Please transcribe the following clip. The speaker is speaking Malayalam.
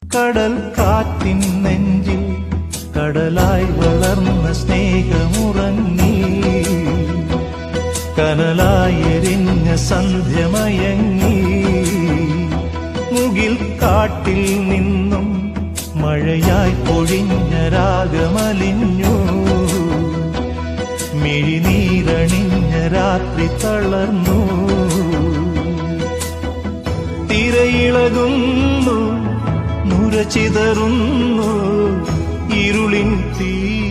കടൽ കാറ്റിൻ നെഞ്ചിൽ കടലായി വളർന്ന സ്നേഹമുറങ്ങി കനലായി എരിഞ്ഞ സന്ധ്യമയങ്ങി മുകിൽ കാട്ടിൽ നിന്നും മഴയായി പൊഴിഞ്ഞ രാഗമലിഞ്ഞു മിഴിനീരണിഞ്ഞ രാത്രി തളർന്നു തിരയിളകുന്നു നുരചിതറുന്നു ഇരുളിൻ തീ